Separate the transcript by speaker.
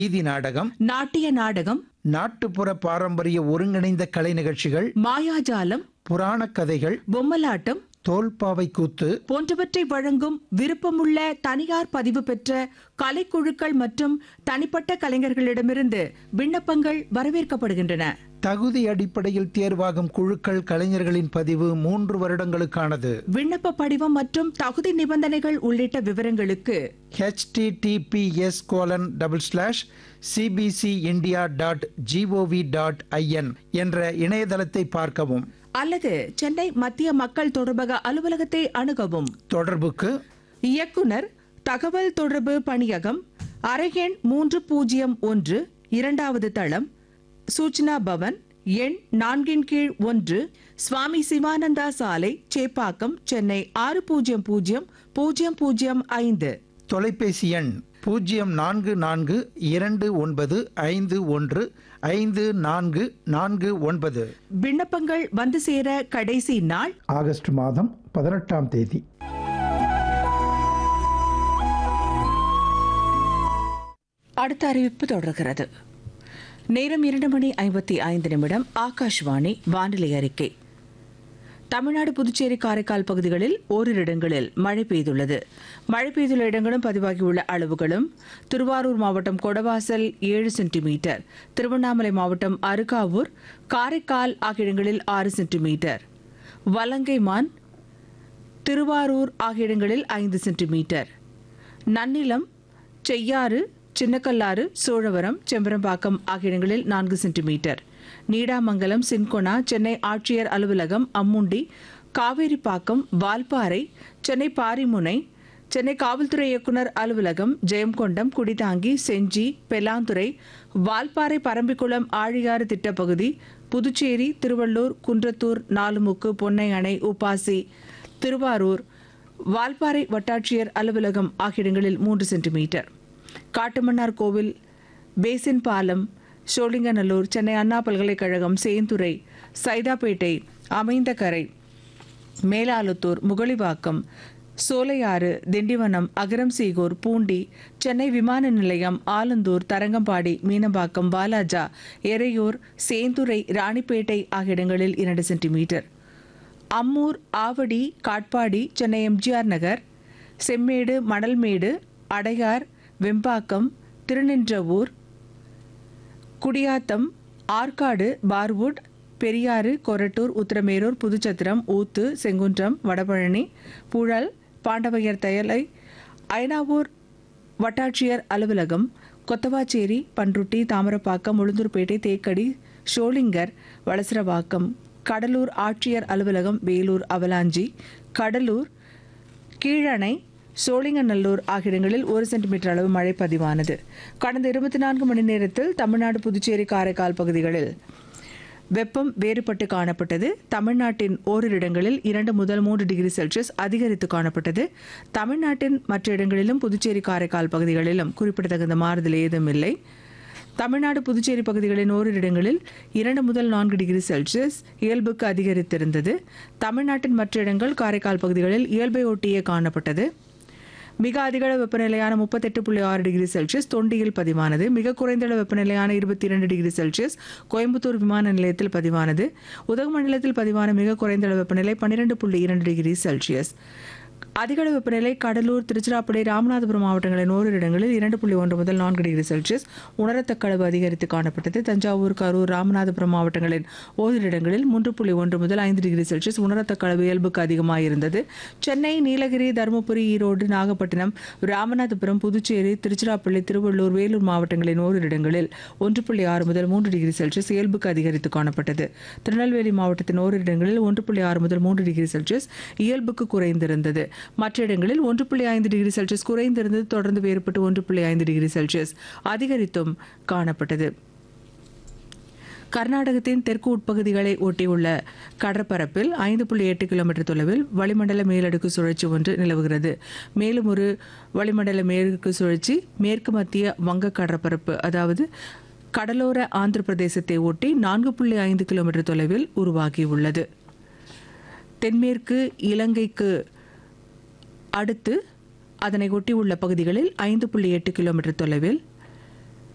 Speaker 1: வீதி நாடகம்
Speaker 2: நாட்டிய நாடகம்
Speaker 1: நாட்டுப்புற பாரம்பரிய ஒருங்கிணைந்த கலை நிகழ்ச்சிகள்
Speaker 2: மாயாஜாலம்
Speaker 1: புராணக் கதைகள்
Speaker 2: பொம்மலாட்டம்
Speaker 1: தோல்பாவை கூத்து
Speaker 2: போன்றவற்றை வழங்கும் விருப்பமுள்ள தனியார் பதிவு பெற்ற கலைக்குழுக்கள் மற்றும் தனிப்பட்ட கலைஞர்களிடமிருந்து விண்ணப்பங்கள் வரவேற்கப்படுகின்றன
Speaker 1: தகுதி அடிப்படையில் தேர்வாகும் குழுக்கள் கலைஞர்களின் பதிவு மூன்று வருடங்களுக்கானது
Speaker 2: விண்ணப்ப படிவம் மற்றும் தகுதி நிபந்தனைகள் உள்ளிட்ட விவரங்களுக்கு
Speaker 1: https colon double slash CBC India dot GOV dot IN என்ற இணையதளத்தை பார்க்கவும்
Speaker 2: அல்லது சென்னை மத்திய மக்கள் தொடர்பக அலுவலகத்தை அணுகவும்
Speaker 1: தொடர்புக்கு
Speaker 2: இயக்குனர் தகவல் தொடர்பு பணியகம் அறையெண் மூன்று பூஜ்ஜியம் ஒன்று இரண்டாவது தளம் சூச்சனா பவன் எண் நான்கின் கீழ் ஒன்று சுவாமி சிவானந்தா சாலை சேப்பாக்கம் சென்னை ஆறு பூஜ்ஜியம் பூஜ்ஜியம் பூஜ்ஜியம் பூஜ்ஜியம் ஐந்து
Speaker 1: தொலைபேசி எண் பூஜ்ஜியம் நான்கு நான்கு இரண்டு ஒன்பது ஐந்து ஒன்று ஐந்து நான்கு நான்கு ஒன்பது
Speaker 2: விண்ணப்பங்கள் வந்து சேர கடைசி நாள்
Speaker 1: ஆகஸ்ட் மாதம் பதினெட்டாம் தேதி
Speaker 2: அடுத்த அறிவிப்பு தொடர்கிறது நேரம் இரண்டு மணி ஐம்பத்தி ஐந்து நிமிடம் ஆகாஷ்வாணி வானிலை அறிக்கை தமிழ்நாடு புதுச்சேரி காரைக்கால் பகுதிகளில் ஓரிரு இடங்களில் மழை பெய்துள்ளது மழை பெய்துள்ள இடங்களும் பதிவாகியுள்ள அளவுகளும் திருவாரூர் மாவட்டம் கொடவாசல் ஏழு சென்டிமீட்டர் திருவண்ணாமலை மாவட்டம் அருகாவூர் காரைக்கால் ஆகிய இடங்களில் ஆறு சென்டிமீட்டர் வலங்கைமான் திருவாரூர் ஆகிய இடங்களில் ஐந்து சென்டிமீட்டர் நன்னிலம் செய்யாறு சின்னக்கல்லாறு சோழவரம் செம்பரம்பாக்கம் ஆகிய இடங்களில் நான்கு சென்டிமீட்டர் நீடாமங்கலம் சின்கொனா சென்னை ஆட்சியர் அலுவலகம் அம்முண்டி காவேரிப்பாக்கம் வால்பாறை சென்னை பாரிமுனை சென்னை காவல்துறை இயக்குனர் அலுவலகம் ஜெயங்கொண்டம் குடிதாங்கி செஞ்சி பெலாந்துறை வால்பாறை பரம்பிக்குளம் ஆழியாறு திட்டப்பகுதி புதுச்சேரி திருவள்ளூர் குன்றத்தூர் நாலுமுக்கு பொன்னை அணை உப்பாசி திருவாரூர் வால்பாறை வட்டாட்சியர் அலுவலகம் ஆகிய இடங்களில் மூன்று சென்டிமீட்டர் காட்டுமன்னார் கோவில் பேசின் பாலம் சோழிங்கநல்லூர் சென்னை அண்ணா பல்கலைக்கழகம் சேந்துறை சைதாப்பேட்டை அமைந்தகரை மேலாலுத்தூர் முகலிவாக்கம் சோலையாறு திண்டிவனம் அகரம்சீகூர் பூண்டி சென்னை விமான நிலையம் ஆலந்தூர் தரங்கம்பாடி மீனம்பாக்கம் வாலாஜா எறையூர் சேந்துரை ராணிப்பேட்டை ஆகிய இடங்களில் இரண்டு centimetre Ammur Avadi Katpadi Chennai MGR Nagar Semmedu Manalmedu Adyar Vembakkam Thiruninravur Gudiyatham Arcot Barwood Periyar Korattur Uthiramerur Puduchatram Oothu Chengunram Vadapalani Puzhal பாண்டவையர் தயலை ஐனாவூர் வட்டாட்சியர் அலுவலகம் கொத்தவாச்சேரி பன்ருட்டி தாமரப்பாக்கம் உளுந்தூர்பேட்டை தேக்கடி ஷோலிங்கர் வளசரவாக்கம் கடலூர் ஆட்சியர் அலுவலகம் வேலூர் அவலாஞ்சி கடலூர் கீழணை சோழிங்கநல்லூர் ஆகிய இடங்களில் ஒரு சென்டிமீட்டர் அளவு மழை பதிவானது கடந்த இருபத்தி நான்கு மணி நேரத்தில் தமிழ்நாடு புதுச்சேரி காரைக்கால் பகுதிகளில் வெப்பம் வேறுபட்டு காணப்பட்டது தமிழ்நாட்டின் ஓரிரு இடங்களில் இரண்டு முதல் மூன்று டிகிரி செல்சியஸ் அதிகரித்து காணப்பட்டது தமிழ்நாட்டின் மற்ற இடங்களிலும் புதுச்சேரி காரைக்கால் பகுதிகளிலும் குறிப்பிடத்தகுந்த மாறுதல் ஏதும் இல்லை தமிழ்நாடு புதுச்சேரி பகுதிகளின் ஓரிரு இடங்களில் இரண்டு முதல் நான்கு டிகிரி செல்சியஸ் இயல்புக்கு அதிகரித்திருந்தது தமிழ்நாட்டின் மற்ற இடங்கள் காரைக்கால் பகுதிகளில் இயல்பை ஒட்டியே காணப்பட்டது மிக அதிகளவு வெப்பநிலையான முப்பத்தெட்டு புள்ளி ஆறு டிகிரி செல்சியஸ் தொண்டியில் பதிவானது மிக குறைந்த அளவு வெப்பநிலையான இருபத்தி இரண்டு டிகிரி செல்சியஸ் கோயம்புத்தூர் விமான நிலையத்தில் பதிவானது உதகமண்டலத்தில் பதிவான மிக குறைந்த அளவு வெப்பநிலை பன்னிரெண்டு புள்ளி இரண்டு டிகிரி செல்சியஸ் அதிகளவு வெப்பநிலை கடலூர் திருச்சிராப்பள்ளி ராமநாதபுரம் மாவட்டங்களின் ஓரிரு இடங்களில் இரண்டு புள்ளி ஒன்று முதல் நான்கு டிகிரி செல்சியஸ் உணரத்தக்க அளவு அதிகரித்து காணப்பட்டது தஞ்சாவூர் கரூர் ராமநாதபுரம் மாவட்டங்களின் ஓரிரு இடங்களில் மூன்று புள்ளி ஒன்று முதல் ஐந்து டிகிரி செல்சியஸ் உணரத்தக்க அளவு இயல்புக்கு அதிகமாக இருந்தது சென்னை நீலகிரி தருமபுரி ஈரோடு நாகப்பட்டினம் ராமநாதபுரம் புதுச்சேரி திருச்சிராப்பள்ளி திருவள்ளூர் வேலூர் மாவட்டங்களின் ஓரிரு இடங்களில் ஒன்று புள்ளி ஆறு முதல் மூன்று டிகிரி செல்சியஸ் இயல்புக்கு அதிகரித்து காணப்பட்டது திருநெல்வேலி மாவட்டத்தின் ஓரிரு இடங்களில் ஒன்று புள்ளி ஆறு முதல் மூன்று டிகிரி செல்சியஸ் இயல்புக்கு குறைந்திருந்தது மற்ற இடங்களில் ஒன்று புள்ளி ஐந்து டிகிரி செல்சியஸ் குறைந்திருந்தது தொடர்ந்து வேறுபட்டு ஒன்று புள்ளி ஐந்து டிகிரி செல்சியஸ் அதிகரித்தும் காணப்பட்டது கர்நாடகத்தின் தெற்கு உட்பகுதிகளை ஒட்டியுள்ள கடற்பரப்பில் ஐந்து புள்ளி எட்டு கிலோமீட்டர் தொலைவில் வளிமண்டல மேலடுக்கு சுழற்சி ஒன்று நிலவுகிறது மேலும் ஒரு வளிமண்டல மேற்கு சுழற்சி மேற்கு மத்திய வங்க கடற்பரப்பு அதாவது கடலோர ஆந்திர பிரதேசத்தை ஒட்டி நான்கு புள்ளி ஐந்து கிலோமீட்டர் தொலைவில் உருவாகியுள்ளது தென்மேற்கு இலங்கைக்கு அடுத்து அதனை ஒட்டியுள்ள பகுதிகளில் ஐந்து புள்ளி எட்டு கிலோமீட்டர் தொலைவில்